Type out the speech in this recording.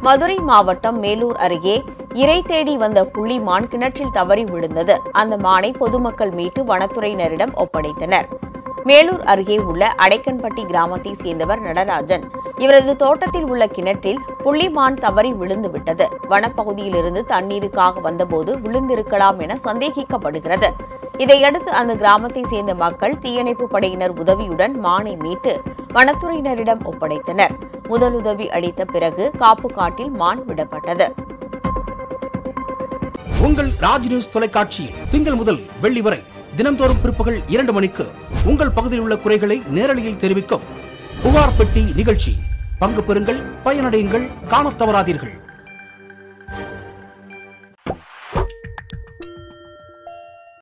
மதுரை மாவட்டம் மேலூர் அருகே இறை தேடி வந்த புள்ளி மான் கிணற்றில் தவறி விழுந்தது அந்த மானை பொதுமக்கள் மீட்டு வனத்துறையினரிடம் ஒப்படைத்தனர் மேலூர் அருகே உள்ள அடைக்கன்பட்டி கிராமத்தை சேர்ந்தவர் நடராஜன் இவரது தோட்டத்தில் உள்ள கிணற்றில் புள்ளிமான் தவறி விழுந்து விட்டது வனப்பகுதியிலிருந்து தண்ணீருக்காக வந்தபோது விழுந்திருக்கலாம் என சந்தேகிக்கப்படுகிறது இதையடுத்து அந்த கிராமத்தை சேர்ந்த மக்கள் தீயணைப்பு படையினர் உதவியுடன் மானை மீட்டு வனத்துறையினரிடம் ஒப்படைத்தனர் முதலுதவி அளித்த பிறகு காப்பு காட்டில் மான் விடப்பட்டது உங்கள் ராஜ் நியூஸ் தொலைக்காட்சியில் திங்கள் முதல் வெள்ளி வரை தினம்தோறும் பிற்பகல் இரண்டு மணிக்கு உங்கள் பகுதியில் உள்ள குறைகளை நேரலையில் தெரிவிக்கும் புகார் பெட்டி நிகழ்ச்சி பங்கு பெறுங்கள் பயனடையுங்கள் காணத் தவறாதீர்கள்